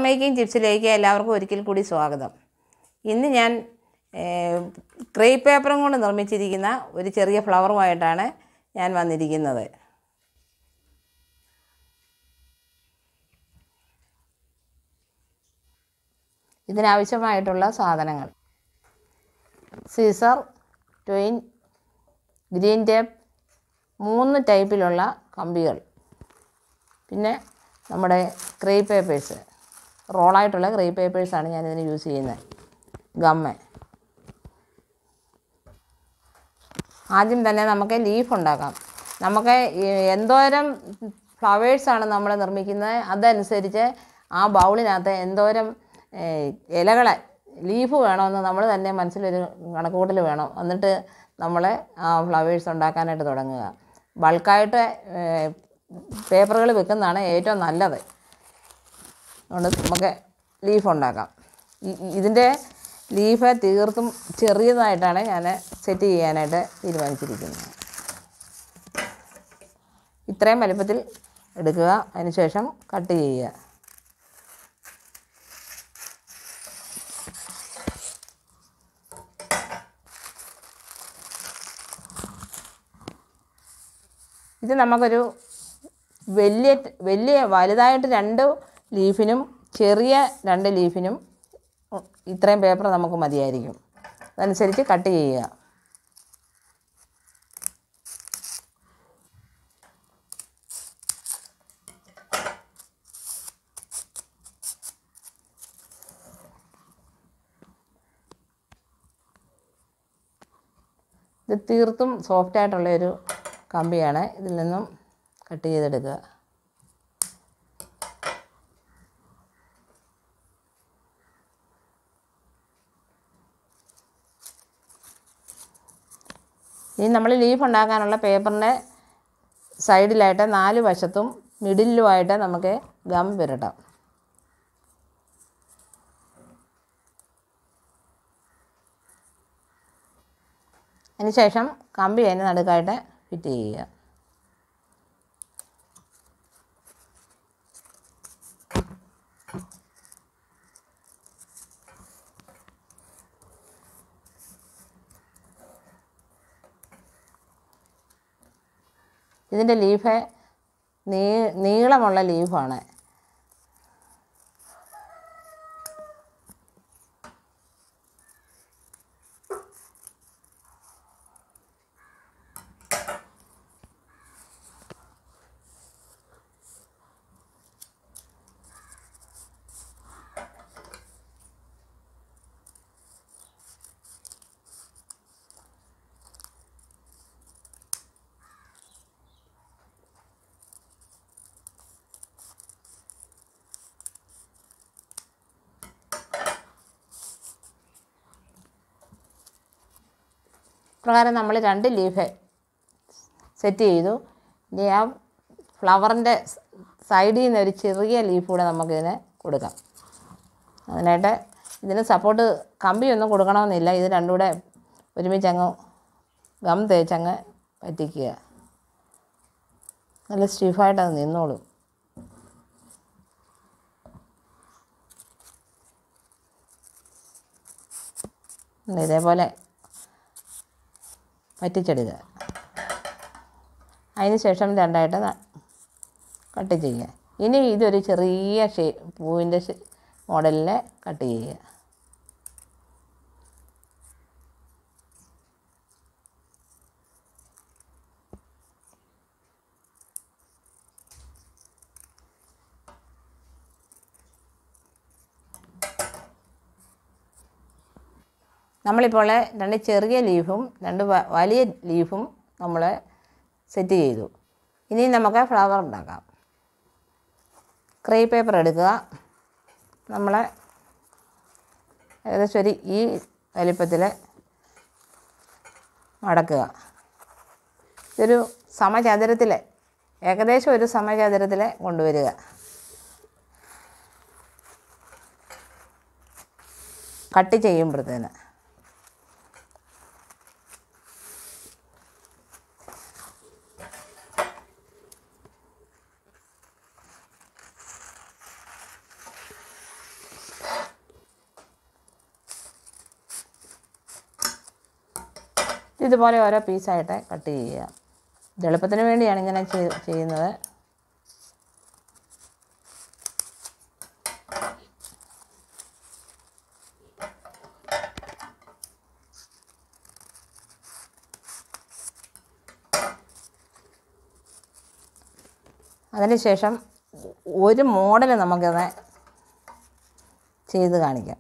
making ടിപ്സിലേക്ക് എല്ലാവർക്കും ഒരിക്കൽ കൂടി സ്വാഗതം ഇന്ന് ഞാൻ ക്രേ പേപ്പറും കൊണ്ട് നിർമ്മിച്ചിരിക്കുന്ന ഒരു ചെറിയ ഫ്ലവറുമായിട്ടാണ് ഞാൻ വന്നിരിക്കുന്നത് ഇതിനാവശ്യമായിട്ടുള്ള സാധനങ്ങൾ സീസർ ട്വയിൻ ഗ്രീൻ ടേപ്പ് മൂന്ന് ടൈപ്പിലുള്ള കമ്പികൾ പിന്നെ നമ്മുടെ ക്രേ പേപ്പേഴ്സ് റോളായിട്ടുള്ള ക്രേ പേപ്പേഴ്സാണ് ഞാനിതിന് യൂസ് ചെയ്യുന്നത് ഗമ്മ ആദ്യം തന്നെ നമുക്ക് ലീഫ് ഉണ്ടാക്കാം നമുക്ക് ഈ എന്തോരം ഫ്ലവേഴ്സാണ് നമ്മൾ നിർമ്മിക്കുന്നത് അതനുസരിച്ച് ആ ബൗളിനകത്ത് എന്തോരം ഏഹ്, ഇലകളെ ലീഫ് വേണമെന്ന് നമ്മൾ തന്നെ മനസ്സിലൊരു കണക്കുകൂട്ടൽ വേണം എന്നിട്ട് നമ്മൾ ആ ഫ്ലവേഴ്സ് ഉണ്ടാക്കാനായിട്ട് തുടങ്ങുക ബൾക്കായിട്ട് പേപ്പറുകൾ വെക്കുന്നതാണ് ഏറ്റവും നല്ലത് അതുകൊണ്ട് നമുക്ക് ലീഫ് ഉണ്ടാക്കാം ഇ- ഇ- ഇതിൻ്റെ ലീഫ് തീർത്തും ചെറിയതായിട്ടാണ് ഞാൻ സെറ്റ് ചെയ്യാനായിട്ട് തീരുമാനിച്ചിരിക്കുന്നത് ഇത്രയും വലുപ്പത്തിൽ എടുക്കുക അതിനുശേഷം കട്ട് ചെയ്യുക ഇത് നമുക്കൊരു വലിയ വലിയ വലുതായിട്ട് രണ്ട് ലീഫിനും ചെറിയ രണ്ട് ലീഫിനും ഇത്രയും പേപ്പർ നമുക്ക് മതിയായിരിക്കും അതനുസരിച്ച് കട്ട് ചെയ്യുക ഇത് തീർത്തും സോഫ്റ്റ് ആയിട്ടുള്ള ഒരു കമ്പിയാണ് ഇതിൽ നിന്നും കട്ട് ചെയ്തെടുക്കുക ഇനി നമ്മൾ ലീഫ് ഉണ്ടാക്കാനുള്ള പേപ്പറിൻ്റെ സൈഡിലായിട്ട് നാല് വശത്തും മിഡിലുമായിട്ട് നമുക്ക് ഗം പുരട്ടാം അതിനുശേഷം കമ്പി അതിന് നടുക്കായിട്ട് ഫിറ്റ് ചെയ്യുക ഇതിൻ്റെ ലീഫ് നീ നീളമുള്ള ലീഫാണ് പ്രകാരം നമ്മൾ രണ്ട് ലീഫ് സെറ്റ് ചെയ്തു ഇനി ആ ഫ്ലവറിൻ്റെ സൈഡിൽ നിന്ന് ഒരു ചെറിയ ലീഫ് കൂടെ നമുക്കിതിന് കൊടുക്കാം അതിനായിട്ട് ഇതിന് സപ്പോർട്ട് കമ്പിയൊന്നും കൊടുക്കണമെന്നില്ല ഇത് രണ്ടും കൂടെ ഒരുമിച്ച് അങ്ങ് ഗം തേച്ചങ്ങ് പറ്റിക്കുക നല്ല സ്റ്റിഫായിട്ട് അത് നിന്നോളും ഇതേപോലെ പറ്റിച്ചെടുക്കുക അതിന് ശേഷം രണ്ടായിട്ട് ന- കട്ട് ചെയ്യുക ഇനി ഇതൊരു ചെറിയ ഷേ പൂവിൻ്റെ മോഡലിൽ കട്ട് ചെയ്യുക നമ്മളിപ്പോൾ രണ്ട് ചെറിയ ലീഫും രണ്ട് വ- വലിയ ലീഫും നമ്മൾ സെറ്റ് ചെയ്തു ഇനി നമുക്ക് ഫ്ലവർ ഉണ്ടാക്കാം ക്രേ പേപ്പർ എടുക്കുക നമ്മൾ ഏകദേശം ഒരു ഈ വലിപ്പത്തിൽ മടക്കുക ഇതൊരു സമചതുരത്തിൽ ഏകദേശം ഒരു സമചതുരത്തിൽ കൊണ്ടുവരിക കട്ട് ചെയ്യുമ്പോഴത്തേന് ഇതുപോലെ ഓരോ പീസായിട്ട് കട്ട് ചെയ്യുക ഇത് എളുപ്പത്തിന് വേണ്ടിയാണ് ഇങ്ങനെ ചെയ്- ചെയ്യുന്നത് അതിനുശേഷം ഒരു മോഡൽ നമുക്കത് ചെയ്ത് കാണിക്കാം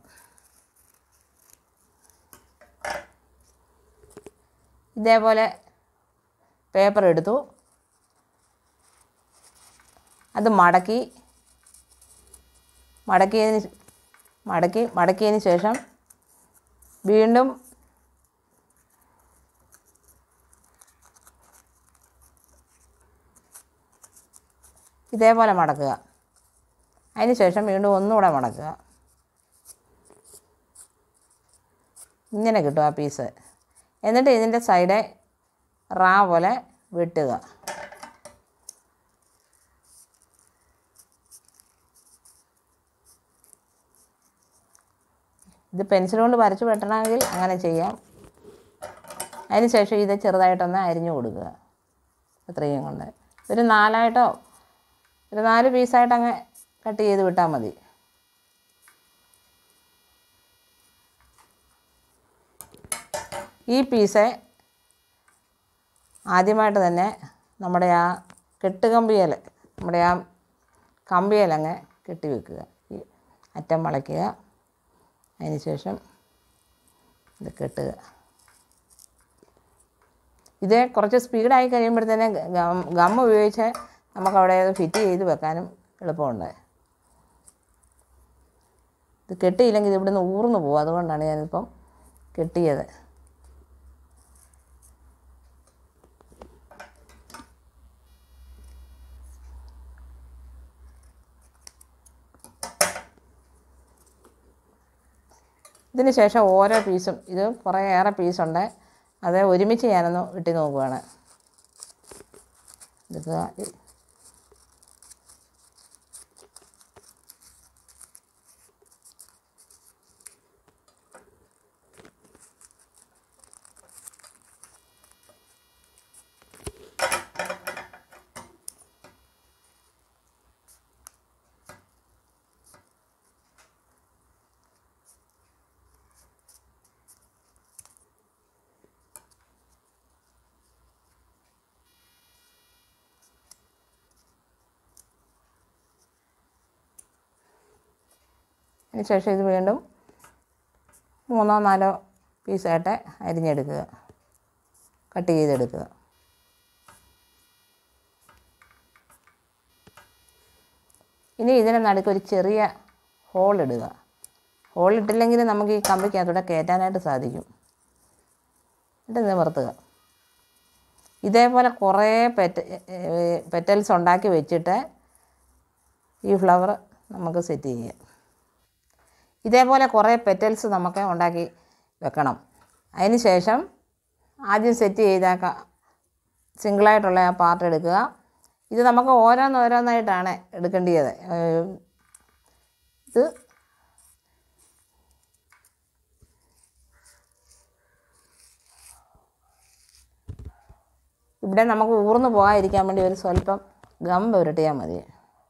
ഇതേപോലെ പേപ്പർ എടുത്തു അത് മടക്കി മടക്കിയതിന് ശ്- മടക്കി മടക്കിയതിന് ശേഷം വീണ്ടും ഇതേപോലെ മടക്കുക അതിന് ശേഷം വീണ്ടും ഒന്നുകൂടെ മടക്കുക ഇങ്ങനെ കിട്ടും ആ പീസ് എന്നിട്ട് ഇതിൻ്റെ സൈഡ് റാ പോലെ വെട്ടുക ഇത് പെൻസിൽ കൊണ്ട് വരച്ച് വെട്ടണമെങ്കിൽ അങ്ങനെ ചെയ്യാം അതിന് ശേഷം ഇത് ചെറുതായിട്ടൊന്ന് അരിഞ്ഞു കൊടുക്കുക അത്രയും കൊണ്ട് ഒരു നാലായിട്ടോ ഒരു നാല് പീസായിട്ട് അങ്ങ് കട്ട് ചെയ്ത് വിട്ടാൽ മതി ഈ പീസ് ആദ്യമായിട്ട് തന്നെ നമ്മുടെ ആ കെട്ടുകമ്പിയൽ നമ്മുടെ ആ കമ്പിയൽ അങ്ങ് കെട്ടി വെക്കുക ഈ അറ്റം വളയ്ക്കുക അതിന് ശേഷം ഇത് കെട്ടുക ഇത് കുറച്ച് സ്പീഡായി കഴിയുമ്പോഴത്തേനെ ഗം ഗം ഉപയോഗിച്ച് നമുക്കവിടെ അത് ഫിറ്റ് ചെയ്ത് വെക്കാനും എളുപ്പമുണ്ട് ഇത് കെട്ടിയില്ലെങ്കിൽ ഇത് ഇവിടുന്ന് ഊർന്നു പോകും അതുകൊണ്ടാണ് ഞാനിപ്പം കെട്ടിയത് ഇതിന് ശേഷം ഓരോ പീസും ഇത് കുറേ ഏറെ പീസുണ്ട് അത് ഒരുമിച്ച് ഞാനൊന്ന് വെട്ടി നോക്കുവാണ് എടുക്കുക അതിന് ശേഷം ഇത് വീണ്ടും മൂന്നോ നാലോ പീസായിട്ട് അരിഞ്ഞെടുക്കുക കട്ട് ചെയ്തെടുക്കുക ഇനി ഇതിന് നടുക്ക് ഒരു ചെറിയ ഹോൾ ഇടുക ഹോൾ ഇട്ടില്ലെങ്കിൽ നമുക്ക് ഈ കമ്പിക്കകത്തൂടെ കയറ്റാനായിട്ട് സാധിക്കും എന്നിട്ട് നിവർത്തുക ഇതേപോലെ കുറേ പെറ്റ പെറ്റൽസ് ഉണ്ടാക്കി വെച്ചിട്ട് ഈ ഫ്ലവർ നമുക്ക് സെറ്റ് ചെയ്യാം ഇതേപോലെ കുറേ പെറ്റൽസ് നമുക്ക് ഉണ്ടാക്കി വെക്കണം അതിന് ശേഷം ആദ്യം സെറ്റ് ചെയ്ത ക- സിംഗിളായിട്ടുള്ള ആ പാർട്ട് എടുക്കുക ഇത് നമുക്ക് ഓരോന്നോരോന്നായിട്ടാണ് എടുക്കേണ്ടത് ഏഹ് ഇത് ഇവിടെ നമുക്ക് ഊർന്നു പോകാതിരിക്കാൻ വേണ്ടി ഒരു സ്വല്പം ഗം പുരട്ടിയാൽ മതി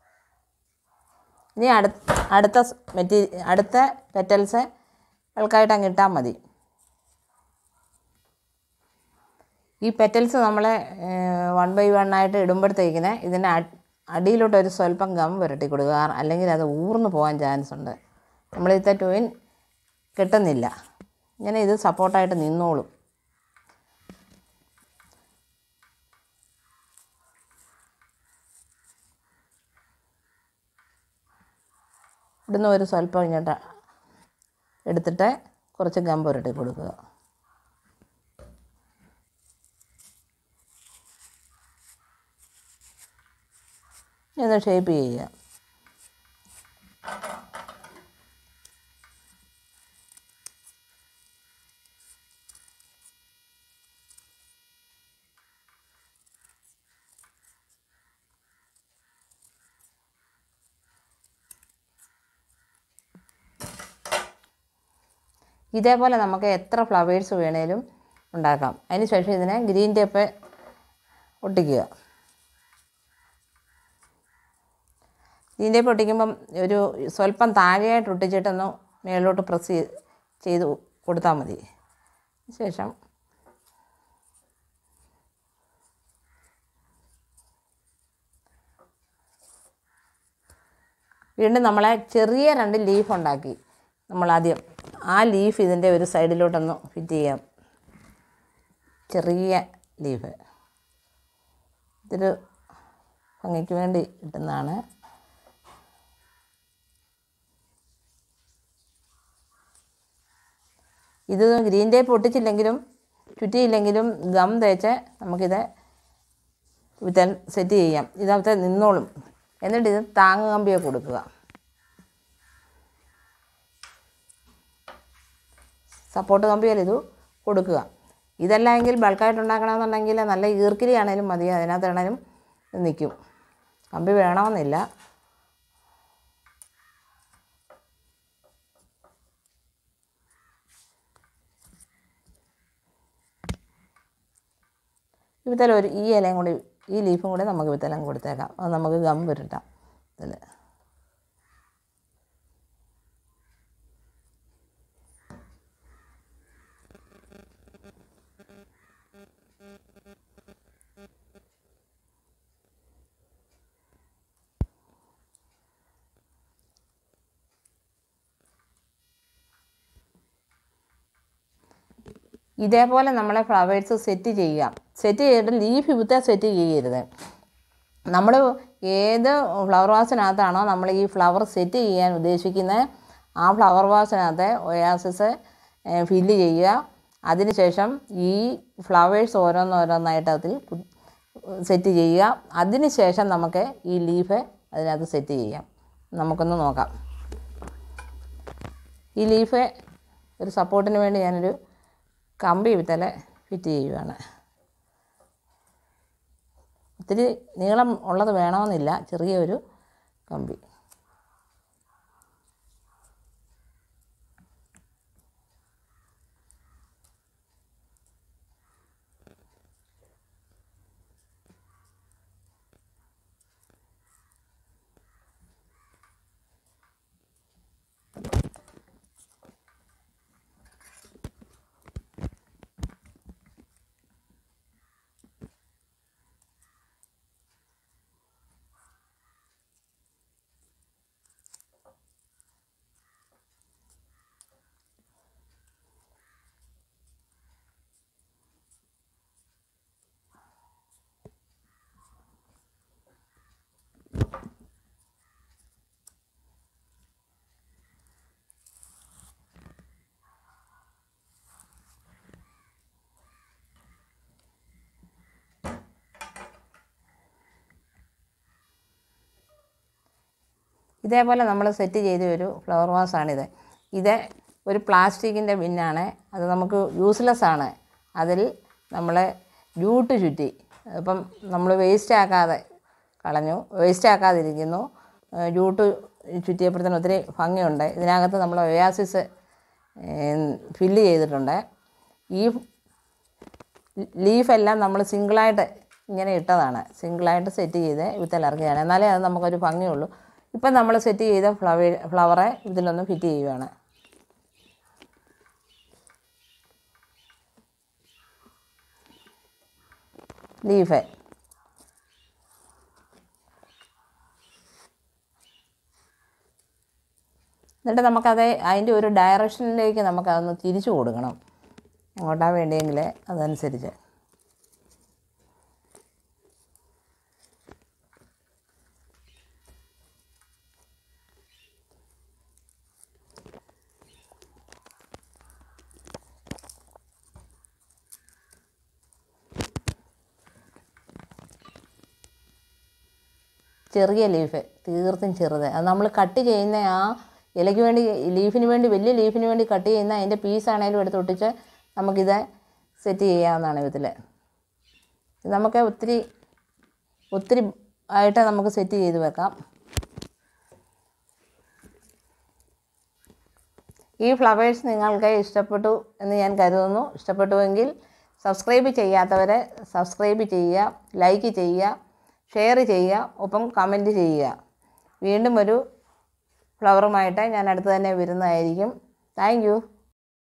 ഇനി അടുത്ത അടുത്ത മെറ്റീ അടുത്ത പെറ്റൽസ് ആൾക്കായിട്ട് അങ്ങ് ഇട്ടാൽ മതി ഈ പെറ്റൽസ് നമ്മൾ വൺ ബൈ വൺ ആയിട്ട് ഇടുമ്പോഴത്തേക്കിന് ഇതിൻ്റെ അ- അടിയിലോട്ട് ഒരു സ്വല്പം ഗം പുരട്ടി കൊടുക്കുക കാരണം അല്ലെങ്കിൽ അത് ഊർന്നു പോകാൻ ചാൻസ് ഉണ്ട് നമ്മളിത്തെ ട്വിൻ കിട്ടുന്നില്ല ഇങ്ങനെ ഇത് സപ്പോർട്ടായിട്ട് നിന്നോളും ഇവിടുന്ന് ഒരു സ്വല്പം ഇങ്ങോട്ട് എടുത്തിട്ട് കുറച്ച് ഗം പുരട്ടി കൊടുക്കുക ഇന്ന് ഷേപ്പ് ചെയ്യുക ഇതേപോലെ നമുക്ക് എത്ര ഫ്ലവേഴ്സ് വേണേലും ഉണ്ടാക്കാം അതിന് ശേഷം ഇതിനെ ഗ്രീൻ ടേപ്പ് ഒട്ടിക്കുക ഗ്രീൻ ടേപ്പ് ഒട്ടിക്കുമ്പം ഒരു സ്വല്പം താഴെയായിട്ട് ഒട്ടിച്ചിട്ടൊന്ന് മേളിലോട്ട് പ്രസ് ചെയ്ത് ചെയ്ത് കൊടുത്താൽ മതി ശേഷം വീണ്ടും നമ്മളെ ചെറിയ രണ്ട് ലീഫ് ഉണ്ടാക്കി നമ്മൾ ആദ്യം ആ ലീഫ് ഇതിൻ്റെ ഒരു സൈഡിലോട്ടൊന്ന് ഫിറ്റ് ചെയ്യാം ചെറിയ ലീഫ് ഇതൊരു ഭംഗിക്ക് വേണ്ടി കിട്ടുന്നതാണ് ഇത് ഗ്രീൻ ടേപ്പ് ഒട്ടിച്ചില്ലെങ്കിലും ചുറ്റിയില്ലെങ്കിലും ഗം തേച്ച് നമുക്കിത് വിത്തൻ സെറ്റ് ചെയ്യാം ഇതകത്ത് നിന്നോളും എന്നിട്ട് ഇത് താങ്ങ് കമ്പിയെ കൊടുക്കുക സപ്പോർട്ട് കമ്പിയിൽ ഇത് കൊടുക്കുക ഇതല്ല എങ്കിൽ ബൾക്കായിട്ട് ഉണ്ടാക്കണമെന്നുണ്ടെങ്കിൽ നല്ല ഈർക്കിലി ആണേലും മതി അതിനകത്താണേലും നിൽക്കും കമ്പി വേണമെന്നില്ല വിത്തല ഒരു ഈ ഇലയും കൂടി ഈ ലീഫും കൂടി നമുക്ക് വിത്തലം കൊടുത്തേക്കാം അത് നമുക്ക് ഗം പുരട്ടാം ഇതിൽ ഇതേപോലെ നമ്മളെ ഫ്ലവേഴ്സ് സെറ്റ് ചെയ്യുക സെറ്റ് ചെയ്തിട്ട് ലീഫ് വിത്ത സെറ്റ് ചെയ്യരുത് നമ്മൾ ഏത് ഫ്ലവർ വാസിനകത്താണോ നമ്മൾ ഈ ഫ്ലവർ സെറ്റ് ചെയ്യാൻ ഉദ്ദേശിക്കുന്നത് ആ ഫ്ലവർ വാസിനകത്ത് ഒയാസിസ് ഫില്ല് ചെയ്യുക അതിനുശേഷം ഈ ഫ്ലവേഴ്സ് ഓരോന്നോരോന്നായിട്ട് അതിൽ സെറ്റ് ചെയ്യുക അതിനുശേഷം നമുക്ക് ഈ ലീഫ് അതിനകത്ത് സെറ്റ് ചെയ്യാം നമുക്കൊന്ന് നോക്കാം ഈ ലീഫ് ഒരു സപ്പോർട്ടിന് വേണ്ടി ഞാനൊരു കമ്പി വിത്തല ഫിറ്റ് ചെയ്യുകയാണ് ഒത്തിരി നീളം ഉള്ളത് വേണമെന്നില്ല ചെറിയൊരു കമ്പി ഇതേപോലെ നമ്മൾ സെറ്റ് ചെയ്ത ഒരു ഫ്ലവർ വാസാണിത് ഇത് ഒരു പ്ലാസ്റ്റിക്കിൻ്റെ ബിന്നാണ് അത് നമുക്ക് യൂസ്ലെസ് ആണ് അതിൽ നമ്മൾ ജൂട്ട് ചുറ്റി ഇപ്പം നമ്മൾ വേസ്റ്റ് ആക്കാതെ കളഞ്ഞു വേസ്റ്റ് ആക്കാതിരിക്കുന്നു ഏഹ് ജൂട്ട് ചുറ്റിയപ്പോഴത്തേന് ഒത്തിരി ഭംഗിയുണ്ട് ഇതിനകത്ത് നമ്മൾ ഒയാസിസ് ഫില്ല് ചെയ്തിട്ടുണ്ട് ഈ ലീഫെല്ലാം നമ്മൾ സിംഗിളായിട്ട് ഇങ്ങനെ ഇട്ടതാണ് സിംഗിളായിട്ട് സെറ്റ് ചെയ്ത് വിത്തിൽ ഇറക്കുകയാണ് എന്നാലേ അത് നമുക്കൊരു ഭംഗിയുള്ളൂ ഇപ്പം നമ്മൾ സെറ്റ് ചെയ്ത ഫ്ലവർ ഫ്ലവറെ ഇതിലൊന്ന് ഫിറ്റ് ചെയ്യുകയാണ് ലീഫ് എന്നിട്ട് നമുക്കത് അതിൻ്റെ ഒരു ഡയറക്ഷനിലേക്ക് നമുക്കതൊന്ന് തിരിച്ചു കൊടുക്കണം എങ്ങോട്ടാണ് വേണ്ടിയെങ്കിൽ അതനുസരിച്ച് ചെറിയ ലീഫ് തീർത്തും ചെറുത് അത് നമ്മൾ കട്ട് ചെയ്യുന്ന ആ ഇലയ്ക്ക് വേണ്ടി ലീഫിന് വേണ്ടി വലിയ ലീഫിന് വേണ്ടി കട്ട് ചെയ്യുന്ന അതിൻ്റെ പീസാണേലും എടുത്ത് ഒട്ടിച്ച് നമുക്കിത് സെറ്റ് ചെയ്യാവുന്നതാണ് ഇതിൽ നമുക്ക് ഒത്തിരി ഒത്തിരി ആയിട്ട് നമുക്ക് സെറ്റ് ചെയ്ത് വെക്കാം ഈ ഫ്ലവേഴ്സ് നിങ്ങൾക്ക് ഇഷ്ടപ്പെട്ടു എന്ന് ഞാൻ കരുതുന്നു ഇഷ്ടപ്പെട്ടുവെങ്കിൽ സബ്സ്ക്രൈബ് ചെയ്യാത്തവരെ സബ്സ്ക്രൈബ് ചെയ്യുക ലൈക്ക് ചെയ്യുക ഷെയർ ചെയ്യുക ഒപ്പം കമൻറ്റ് ചെയ്യുക വീണ്ടും ഒരു ഫ്ലവറുമായിട്ട് ഞാൻ അടുത്ത് തന്നെ വരുന്നതായിരിക്കും താങ്ക് യു